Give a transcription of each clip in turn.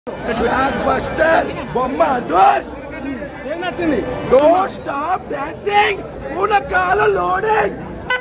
Block buster బొమ్మ దోస్ ఏం నచ్చింది డోంట్ స్టాప్ డాన్సింగ్ పూనకాల లోడింగ్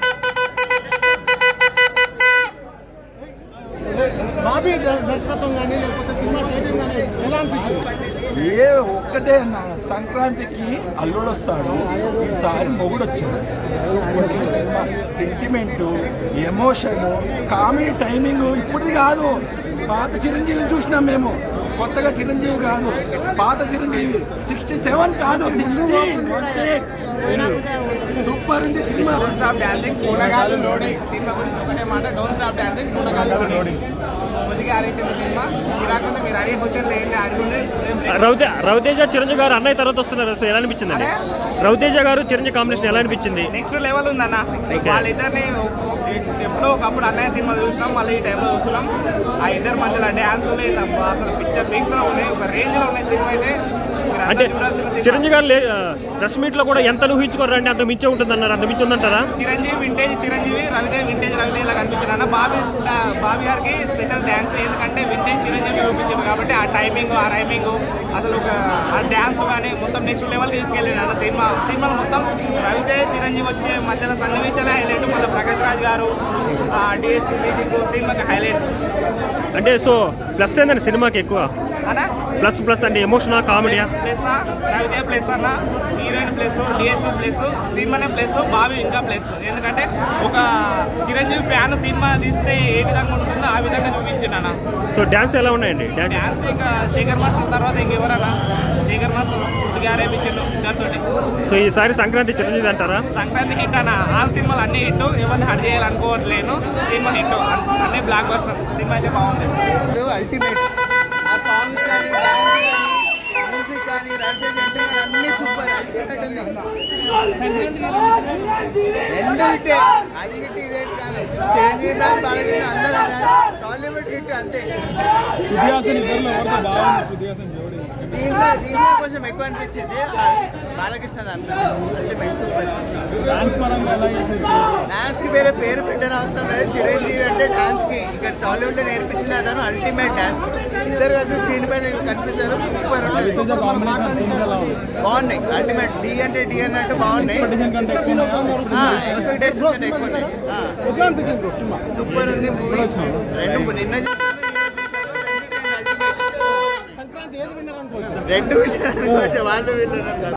బాబీ దర్శకత్వం కానీ లేకపోతే సినిమా టైటిల్ కానీ ఎలా అనిపించింది ఏ ఒక్కటే అన్న సంక్రాంతికి అల్లుడు వస్తాడు ఈసారి మొగుడు వచ్చాడు సూపర్ హిట్ సినిమా సెంటిమెంట్ ఎమోషన్ కామెడీ టైమింగ్ ఇప్పుడుది కాదు పాత చిరంజీవిని చూసినాం మేము కొత్తగా చిరంజీవి కాదు పాత చిరంజీవి సిక్స్టీ సెవెన్ కాదు సిక్స్టీన్ సిక్స్ సూపర్ ఉంది సినిమా స్టాప్ డాన్సింగ్ పూనగాలు లోడింగ్ సినిమా గురించి ఒకటే మాట డోంట్ స్టాప్ డాన్సింగ్ పూనగాలు లోడింగ్ కొద్దిగా ఆరేసిన సినిమా ఇరాకుంది మీరు అడిగి క్వశ్చన్లు ఏంటి అడుగుండే రవితే రవితేజ చిరంజీవి గారు అన్నయ్య తర్వాత వస్తున్నారు సో ఎలా అనిపించింది అండి రవితేజ గారు చిరంజీవి కాంబినేషన్ ఎలా అనిపించింది నెక్స్ట్ లెవెల్ ఉందన్న వాళ్ళిద్దరిని ఎప్పుడో ఒకప్పుడు అన్నయ్య సినిమా చూస్తున్నాం మళ్ళీ ఈ టైంలో చూస్తున్నాం ఆ ఇద్దరి మధ్యలో డ్యాన్స్ ఉన్నాయి అసలు పిక్చర్ పింక్స్ లో ఉన్నాయి ఒక రేంజ్ లో ఉన్నాయి సినిమా అయితే మీరు అంటే అందరూ చూడాల్సిన సినిమా. చిరంజీవి గారు ప్రెస్ మీట్ లో కూడా ఎంత ఊహించుకోరండి అంత మించే ఉంటుంది అన్నారు అంత మించి ఉందంటారా చిరంజీవి వింటేజ్ చిరంజీవి రవితేజ్ వింటేజ్ రవితేజ్ లాగా కనిపించారు బాబీ బాబీ గారికి స్పెషల్ డ్యాన్స్ ఎందుకంటే వింటేజ్ చిరంజీవి చూపించారు కాబట్టి ఆ టైమింగ్ ఆ రైమింగ్ అసలు ఒక ఆ డ్యాన్స్ కానీ మొత్తం నెక్స్ట్ లెవెల్ తీసుకెళ్ళాడు అన్న సినిమా సినిమాలో మొత్తం రవితేజ్ చిరంజీవి వచ్చే మధ్యలో సన్నివేశాలే హైలైట్ మళ్ళీ ప్రకాష్ రాజ్ గారు డిఎస్పీ మ్యూజిక్ సినిమాకి హైలైట్స్ అంటే సో ప్లస్ ఏందండి సినిమాకి ఎక్కువ అనా ప్లస్ ప్లస్ అంటే ఎమోషనా కామెడీయా ప్లస్ రవిదేవ్ ప్లస్ అన్న హీరోయిన్ ప్లస్ డిఎస్పీ ప్లస్ సినిమానే ప్లస్ బాబీ ఇంకా ప్లస్ ఎందుకంటే ఒక చిరంజీవి ఫ్యాన్ సినిమా తీస్తే ఏ విధంగా ఉంటుందో ఆ విధంగా చూపించిండు అన్న సో డ్యాన్స్ ఎలా ఉన్నాయండి డ్యాన్స్ డ్యాన్స్ ఇంకా శేఖర్ మాస్టర్ తర్వాత ఇంకెవరన్నా శేఖర్ మాస్టర్ గారే ఇచ్చిండు ఇద్దరితోటి సో ఈసారి సంక్రాంతి చిరంజీవి అంటారా సంక్రాంతి హిట్ అన్న ఆల్ సినిమాలు అన్ని హిట్ ఎవరిని హడ్ చేయాలనుకోవట్లేను సినిమా హిట్ అన్ని బ్లాక్ బస్టర్ సినిమా అయితే బాగుంది అల్టిమేట్ ఆ సాంగ్స్ కానీ డాన్స్ కానీ మ్యూజిక్ కానీ రవితేజ్ ఎంట్రీ అన్ని సూపర్ అల్టిమేట్ ఉంది రెండు హిట్టే అది హిట్ ఇది హిట్ కాదు చిరంజీవి ఫ్యాన్ బాలకృష్ణ అందరూ ఫ్యాన్ టాలీవుడ్ హిట్ అంతే శృతిహాసన్ ఇద్దరిలో ఎవరితో బాగుంది శృతిహాసన్ జోడి దీంట్లో దీంట్లో కొంచెం ఎక్కువ అనిపించింది ఆ బాలకృష్ణ దాంట్లో అల్టిమేట్ సూపర్ డాన్స్ పరంగా ఎలా చేసేది డాన్స్ కి వేరే పేరు పెట్టని అవసరం లేదు చిరంజీవి అంటే డాన్స్ కి ఇక్కడ టాలీవుడ్ లో నేర్పించిన అతను అల్టిమేట్ డాన్స్ ఇద్దరు కలిసి స్క్రీన్ పైన కనిపిస్తారు సూపర్ ఉంటుంది రవితేజ కాంబినేషన్ సీన్ ఎలా ఉంది బాగున్నాయి అల్టిమేట్ డి అంటే డి అన్నట్టు బాగున్నాయి ఎక్స్పెక్టేషన్ కంటే ఎక్కువ ఎక్స్పెక్టేషన్ కంటే ఎక్కువ ఉన్నాయి ఆ, ఎట్లా అనిపించింది బ్రో సినిమా సూపర్ ఉంది మూవీ రెండు నిన్న చూసాను, సంక్రాంతి ఏది విన్నారు అనుకోవచ్చు రెండు విన్నారు వాళ్ళు వీళ్ళు